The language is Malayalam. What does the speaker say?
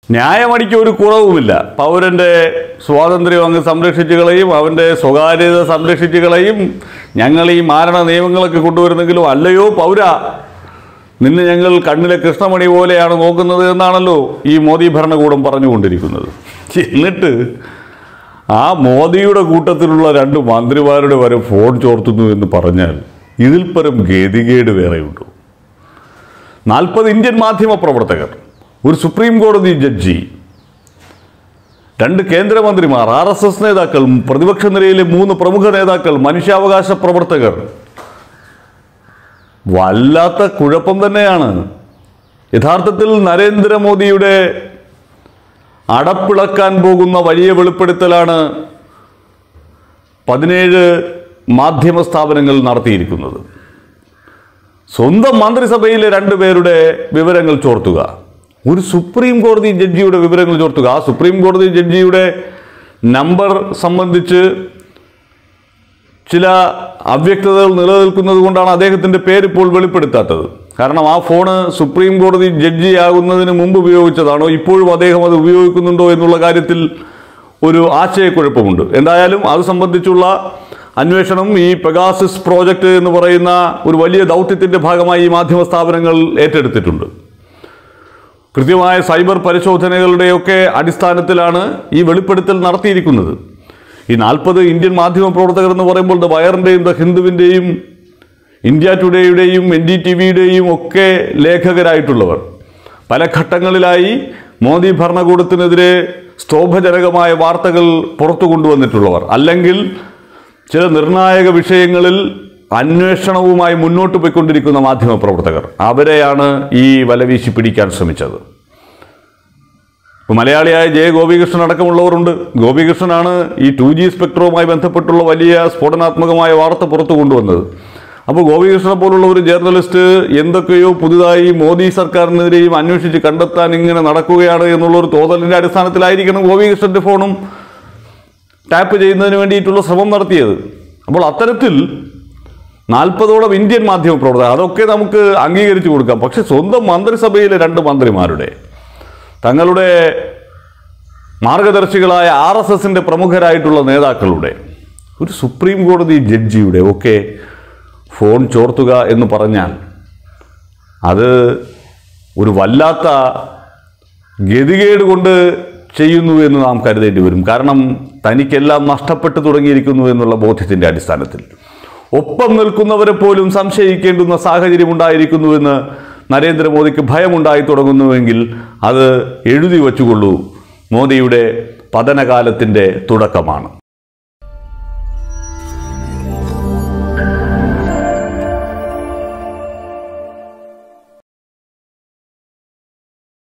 ന്യായമടിക്ക് ഒരു കുറവുമില്ല പൗരന്റെ സ്വാതന്ത്ര്യം അങ്ങ് സംരക്ഷിച്ചു കളയും അവന്റെ സ്വകാര്യത സംരക്ഷിച്ചു കളയും ഞങ്ങൾ ഈ മാരണ നിയമങ്ങളൊക്കെ കൊണ്ടുവരുന്നെങ്കിലും അല്ലയോ പൗര നിന്നെ ഞങ്ങൾ കണ്ണിലെ കൃഷ്ണമണി പോലെയാണ് നോക്കുന്നത് എന്നാണല്ലോ ഈ മോദി ഭരണകൂടം പറഞ്ഞുകൊണ്ടിരിക്കുന്നത് എന്നിട്ട് ആ മോദിയുടെ കൂട്ടത്തിലുള്ള രണ്ട് മന്ത്രിമാരുടെ വരെ ഫോൺ ചോർത്തുന്നു എന്ന് പറഞ്ഞാൽ ഇതിൽ പരം ഗതികേട് വേറെയുണ്ടോ നാൽപ്പത് ഇന്ത്യൻ മാധ്യമ പ്രവർത്തകർ ഒരു സുപ്രീം കോടതി ജഡ്ജി രണ്ട് കേന്ദ്രമന്ത്രിമാർ ആർ എസ് എസ് നേതാക്കൾ പ്രതിപക്ഷ നിരയിലെ മൂന്ന് പ്രമുഖ നേതാക്കൾ മനുഷ്യാവകാശ പ്രവർത്തകർ വല്ലാത്ത കുഴപ്പം തന്നെയാണ് യഥാർത്ഥത്തിൽ നരേന്ദ്രമോദിയുടെ അടപ്പിളക്കാൻ പോകുന്ന വലിയ വെളിപ്പെടുത്തലാണ് പതിനേഴ് മാധ്യമ സ്ഥാപനങ്ങൾ നടത്തിയിരിക്കുന്നത് സ്വന്തം മന്ത്രിസഭയിലെ രണ്ടുപേരുടെ വിവരങ്ങൾ ചോർത്തുക ഒരു സുപ്രീം കോടതി ജഡ്ജിയുടെ വിവരങ്ങൾ ചോർത്തുക ആ സുപ്രീം കോടതി ജഡ്ജിയുടെ നമ്പർ സംബന്ധിച്ച് ചില അവ്യക്തതകൾ നിലനിൽക്കുന്നത് കൊണ്ടാണ് അദ്ദേഹത്തിൻ്റെ പേരിപ്പോൾ വെളിപ്പെടുത്താത്തത് കാരണം ആ ഫോണ് സുപ്രീം കോടതി ജഡ്ജി ആകുന്നതിന് മുമ്പ് ഉപയോഗിച്ചതാണോ ഇപ്പോഴും അദ്ദേഹം അത് ഉപയോഗിക്കുന്നുണ്ടോ എന്നുള്ള കാര്യത്തിൽ ഒരു ആശയക്കുഴപ്പമുണ്ട് എന്തായാലും അത് സംബന്ധിച്ചുള്ള അന്വേഷണം ഈ പെഗാസിസ് പ്രോജക്റ്റ് എന്ന് പറയുന്ന ഒരു വലിയ ദൗത്യത്തിൻ്റെ ഭാഗമായി ഈ മാധ്യമ സ്ഥാപനങ്ങൾ ഏറ്റെടുത്തിട്ടുണ്ട് കൃത്യമായ സൈബർ പരിശോധനകളുടെയൊക്കെ അടിസ്ഥാനത്തിലാണ് ഈ വെളിപ്പെടുത്തൽ നടത്തിയിരിക്കുന്നത് ഈ നാൽപ്പത് ഇന്ത്യൻ മാധ്യമ പ്രവർത്തകർ എന്ന് പറയുമ്പോൾ ദ വയറിൻ്റെയും ദ ഹിന്ദുവിൻ്റെയും ഇന്ത്യ ടുഡേയുടെയും എൻ ഡി ടി വിയുടെയും ഒക്കെ ലേഖകരായിട്ടുള്ളവർ പല ഘട്ടങ്ങളിലായി മോദി ഭരണകൂടത്തിനെതിരെ സ്തോഭജനകമായ വാർത്തകൾ പുറത്തു കൊണ്ടുവന്നിട്ടുള്ളവർ അല്ലെങ്കിൽ ചില നിർണായക വിഷയങ്ങളിൽ അന്വേഷണവുമായി മുന്നോട്ട് പോയിക്കൊണ്ടിരിക്കുന്ന മാധ്യമ പ്രവർത്തകർ അവരെയാണ് ഈ വലവീശി പിടിക്കാൻ ശ്രമിച്ചത് ഇപ്പോൾ മലയാളിയായ ജയ ഗോപികൃഷ്ണൻ അടക്കമുള്ളവരുണ്ട് ഗോപികൃഷ്ണനാണ് ഈ ടു ജി സ്പെക്ട്രവുമായി ബന്ധപ്പെട്ടുള്ള വലിയ സ്ഫോടനാത്മകമായ വാർത്ത പുറത്തു കൊണ്ടുവന്നത് അപ്പോൾ ഗോപികൃഷ്ണനെ പോലുള്ള ഒരു ജേർണലിസ്റ്റ് എന്തൊക്കെയോ പുതുതായി മോദി സർക്കാരിനെതിരെയും അന്വേഷിച്ച് കണ്ടെത്താൻ ഇങ്ങനെ നടക്കുകയാണ് എന്നുള്ള ഒരു തോന്നലിൻ്റെ അടിസ്ഥാനത്തിലായിരിക്കണം ഗോപികൃഷ്ണൻ്റെ ഫോണും ടാപ്പ് ചെയ്യുന്നതിന് വേണ്ടിയിട്ടുള്ള ശ്രമം നടത്തിയത് അപ്പോൾ അത്തരത്തിൽ നാൽപ്പതോളം ഇന്ത്യൻ മാധ്യമ പ്രവർത്തകർ അതൊക്കെ നമുക്ക് അംഗീകരിച്ചു കൊടുക്കാം പക്ഷെ സ്വന്തം മന്ത്രിസഭയിലെ രണ്ട് മന്ത്രിമാരുടെ തങ്ങളുടെ മാർഗദർശികളായ ആർ എസ് എസിൻ്റെ പ്രമുഖരായിട്ടുള്ള നേതാക്കളുടെ ഒരു സുപ്രീം കോടതി ജഡ്ജിയുടെ ഒക്കെ ഫോൺ ചോർത്തുക എന്ന് പറഞ്ഞാൽ അത് ഒരു വല്ലാത്ത ഗതികേട് കൊണ്ട് ചെയ്യുന്നു എന്ന് നാം കരുതേണ്ടി വരും കാരണം തനിക്കെല്ലാം നഷ്ടപ്പെട്ടു തുടങ്ങിയിരിക്കുന്നു എന്നുള്ള ബോധ്യത്തിൻ്റെ അടിസ്ഥാനത്തിൽ ഒപ്പം നിൽക്കുന്നവരെ പോലും സംശയിക്കേണ്ടുന്ന സാഹചര്യം ഉണ്ടായിരിക്കുന്നുവെന്ന് നരേന്ദ്രമോദിക്ക് ഭയമുണ്ടായി തുടങ്ങുന്നുവെങ്കിൽ അത് എഴുതി വച്ചുകൊള്ളൂ മോദിയുടെ പതനകാലത്തിൻ്റെ തുടക്കമാണ്